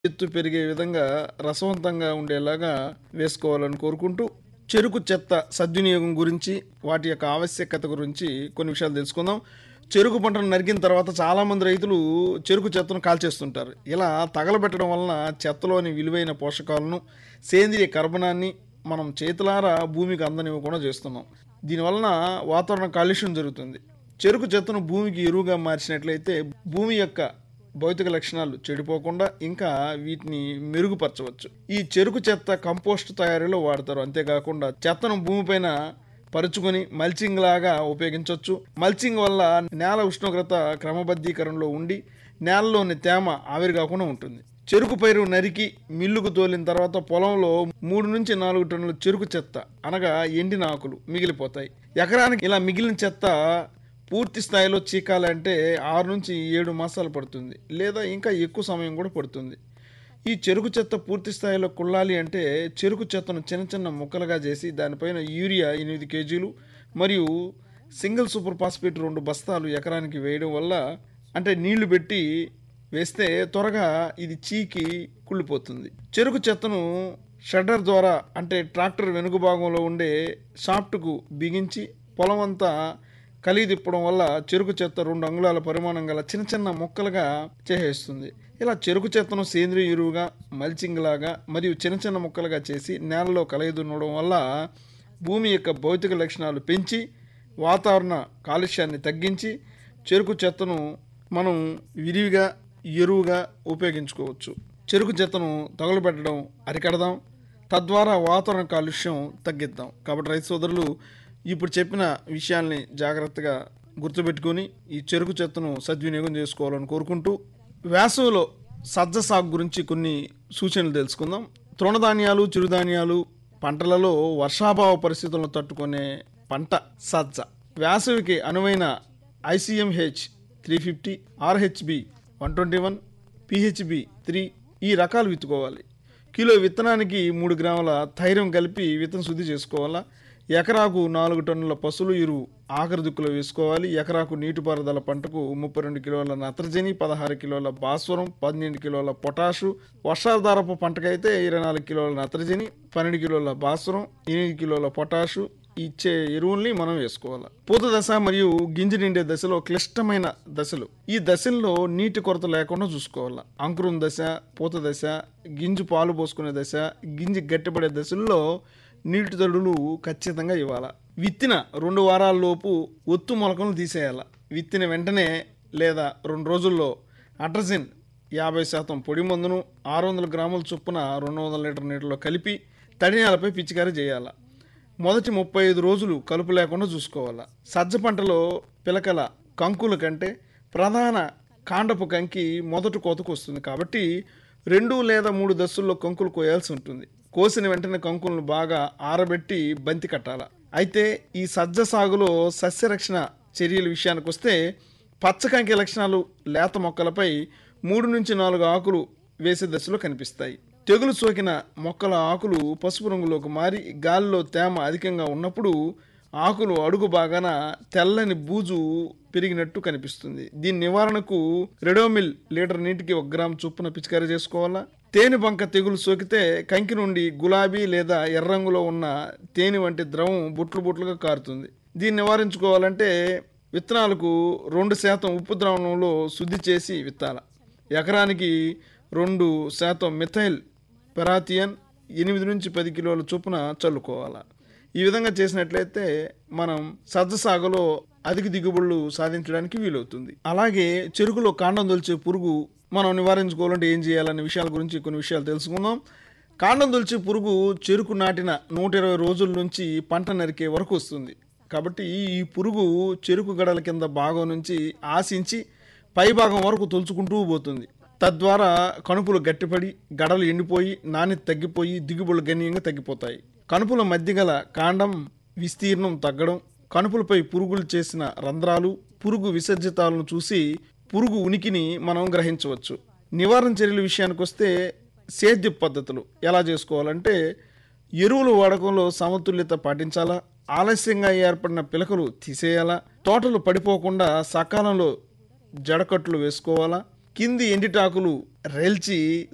ఎత్తు పెరిగే విధంగా రసవంతంగా ఉండేలాగా వేసుకోవాలని కోరుకుంటూ చెరుకు చెత్త సద్వినియోగం గురించి వాటి యొక్క ఆవశ్యకత గురించి కొన్ని విషయాలు తెలుసుకుందాం చెరుకు పంటను నరికిన తర్వాత చాలామంది రైతులు చెరుకు చెత్తను కాల్చేస్తుంటారు ఇలా తగలబెట్టడం వలన చెత్తలోని విలువైన పోషకాలను సేంద్రియ కర్బనాన్ని మనం చేతులారా భూమికి అందనివ్వకుండా చేస్తున్నాం దీనివలన వాతావరణ కాలుష్యం జరుగుతుంది చెరుకు చెత్తను భూమికి ఎరువుగా మార్చినట్లయితే భూమి యొక్క భౌతిక లక్షణాలు చెడిపోకుండా ఇంకా వీటిని మెరుగుపరచవచ్చు ఈ చెరుకు చెత్త కంపోస్ట్ తయారీలో వాడతారు అంతేకాకుండా చెత్తను భూమిపైన పరుచుకొని మల్చింగ్ లాగా ఉపయోగించవచ్చు మల్చింగ్ వల్ల నేల ఉష్ణోగ్రత క్రమబద్ధీకరణలో ఉండి నేలలోని తేమ ఆవిరి కాకుండా ఉంటుంది చెరుకు పైరు నరికి మిల్లుకు తోలిన తర్వాత పొలంలో మూడు నుంచి నాలుగు టన్నుల చెరుకు చెత్త అనగా ఎండిన ఆకులు మిగిలిపోతాయి ఎకరానికి ఇలా మిగిలిన చెత్త పూర్తి స్థాయిలో చీకాలంటే ఆరు నుంచి ఏడు మాసాలు పడుతుంది లేదా ఇంకా ఎక్కువ సమయం కూడా పడుతుంది ఈ చెరుకు చెత్త పూర్తి స్థాయిలో కుళ్ళాలి అంటే చెరుకు చెత్తను చిన్న చిన్న ముక్కలుగా చేసి దానిపైన యూరియా ఎనిమిది కేజీలు మరియు సింగిల్ సూపర్ ఫాస్ఫేట్ రెండు బస్తాలు ఎకరానికి వేయడం వల్ల అంటే నీళ్లు పెట్టి వేస్తే త్వరగా ఇది చీకి కుళ్ళిపోతుంది చెరుకు చెత్తను షడ్డర్ ద్వారా అంటే ట్రాక్టర్ వెనుక భాగంలో ఉండే షాఫ్ట్కు బిగించి పొలం అంతా కలిగి తిప్పడం వల్ల చెరుకు చెత్త రెండు అంగుళాల పరిమాణం గల చిన్న చిన్న మొక్కలుగా చేసేస్తుంది ఇలా చెరుకు చెత్తను సేంద్రియ ఎరువుగా మల్చింగ్ లాగా మరియు చిన్న చిన్న ముక్కలుగా చేసి నేలలో కలయి దున్నడం వల్ల భూమి యొక్క భౌతిక లక్షణాలు పెంచి వాతావరణ కాలుష్యాన్ని తగ్గించి చెరుకు చెత్తను మనం విరివిగా ఎరువుగా ఉపయోగించుకోవచ్చు చెరుకు చెత్తను తగులబెట్టడం అరికడదాం తద్వారా వాతావరణ కాలుష్యం తగ్గిద్దాం కాబట్టి రైతు సోదరులు ఇప్పుడు చెప్పిన విషయాల్ని జాగ్రత్తగా గుర్తుపెట్టుకొని ఈ చెరుకు చెత్తను సద్వినియోగం చేసుకోవాలని కోరుకుంటూ వేసవిలో సజ్జ సాగు గురించి కొన్ని సూచనలు తెలుసుకుందాం తృణధాన్యాలు చిరుధాన్యాలు పంటలలో వర్షాభావ పరిస్థితులను తట్టుకునే పంట సజ్జ వేసవికి అనువైన ICMH three fifty RHB one twenty one PHB three ఈ రకాలు విత్తుకోవాలి కిలో విత్తనానికి మూడు గ్రాముల ధైర్యం కలిపి విత్తన శుద్ధి చేసుకోవాలా ఎకరాకు నాలుగు టన్నుల పసులు ఎరువు ఆఖరి దిక్కులో వేసుకోవాలి ఎకరాకు నీటిపారుదల పంటకు ముప్పై రెండు కిలోల నత్రజని పదహారు కిలోల భాస్వరం పన్నెండు కిలోల పొటాషు వర్షాధారపు పంటకైతే ఇరవై నాలుగు కిలోల నత్రజని పన్నెండు కిలోల భాస్వరం ఎనిమిది కిలోల పొటాషు ఇచ్చే ఎరువుల్ని మనం వేసుకోవాలి పూత దశ మరియు గింజ నిండే దశలో క్లిష్టమైన దశలు ఈ దశల్లో నీటి కొరత లేకుండా చూసుకోవాలి అంకురం దశ పూత దశ గింజు పాలు పోసుకునే దశ గింజ గట్టిపడే దశల్లో నీటి తడులు ఖచ్చితంగా ఇవ్వాలి విత్తిన రెండు వారాల లోపు ఒత్తు మొలకలు తీసేయాలి విత్తిన వెంటనే లేదా రెండు రోజుల్లో అట్రజిన్ యాభై శాతం పొడి మందును ఆరు వందల గ్రాముల చొప్పున రెండు వందల లీటర్ నీటిలో కలిపి తడి నేలపై పిచికారీ చేయాలి మొదటి ముప్పై ఐదు రోజులు కలుపు లేకుండా చూసుకోవాలి సజ్జ పంటలో పిలకల కంకుల కంటే ప్రధాన కాండపు కంకి మొదటి కోతకు వస్తుంది కాబట్టి రెండు లేదా మూడు దశల్లో కంకులు కోయాల్సి ఉంటుంది కోసిన వెంటనే కంకులను బాగా ఆరబెట్టి బంతి కట్టాలి అయితే ఈ సజ్జ సాగులో సస్యరక్షణ చర్యల విషయానికి వస్తే పచ్చకంకి లక్షణాలు లేత మొక్కలపై మూడు నుంచి నాలుగు ఆకులు వేసే దశలో కనిపిస్తాయి తెగులు సోకిన మొక్కల ఆకులు పసుపు రంగులోకి మారి గాలిలో తేమ అధికంగా ఉన్నప్పుడు ఆకులు అడుగు బాగాన తెల్లని బూజు పెరిగినట్టు కనిపిస్తుంది దీని నివారణకు రెడోమిల్ లీటర్ నీటికి ఒక గ్రామ్ చొప్పున పిచికారీ చేసుకోవాలా తేనె బంక తెగులు సోకితే కంకి నుండి గులాబీ లేదా ఎర్ర రంగులో ఉన్న తేనె వంటి ద్రవం బుట్లు బుట్లుగా కారుతుంది దీన్ని నివారించుకోవాలంటే విత్తనాలకు రెండు శాతం ఉప్పు ద్రావణంలో శుద్ధి చేసి విత్తాల ఎకరానికి రెండు శాతం మిథైల్ పెరాథియన్ ఎనిమిది నుంచి పది కిలోల చొప్పున చల్లుకోవాలి ఈ విధంగా చేసినట్లయితే మనం సజ్జ సాగులో అధిక దిగుబడులు సాధించడానికి వీలవుతుంది అలాగే చెరుకులో కాండం దొలిచే పురుగు మనం నివారించుకోవాలంటే ఏం చేయాలనే విషయాల గురించి కొన్ని విషయాలు తెలుసుకుందాం కాండం దొలిచే పురుగు చెరుకు నాటిన నూట ఇరవై రోజుల నుంచి పంట నరికే వరకు వస్తుంది కాబట్టి ఈ పురుగు చెరుకు గడల కింద భాగం నుంచి ఆశించి పై భాగం వరకు తొలుచుకుంటూ పోతుంది తద్వారా కణుపులు గట్టిపడి గడలు ఎండిపోయి నాణ్యత తగ్గిపోయి దిగుబడులు గణనీయంగా తగ్గిపోతాయి కణుపుల మధ్య గల కాండం విస్తీర్ణం తగ్గడం కణుపులపై పురుగులు చేసిన రంధ్రాలు పురుగు విసర్జితాలను చూసి పురుగు ఉనికిని మనం గ్రహించవచ్చు నివారణ చర్యల విషయానికి వస్తే సేద్య పద్ధతులు ఎలా చేసుకోవాలంటే ఎరువుల వాడకంలో సమతుల్యత పాటించాలా ఆలస్యంగా ఏర్పడిన పిలకలు తీసేయాలా తోటలు పడిపోకుండా సకాలంలో జడకట్లు వేసుకోవాలా కింది ఎండిటాకులు రేల్చి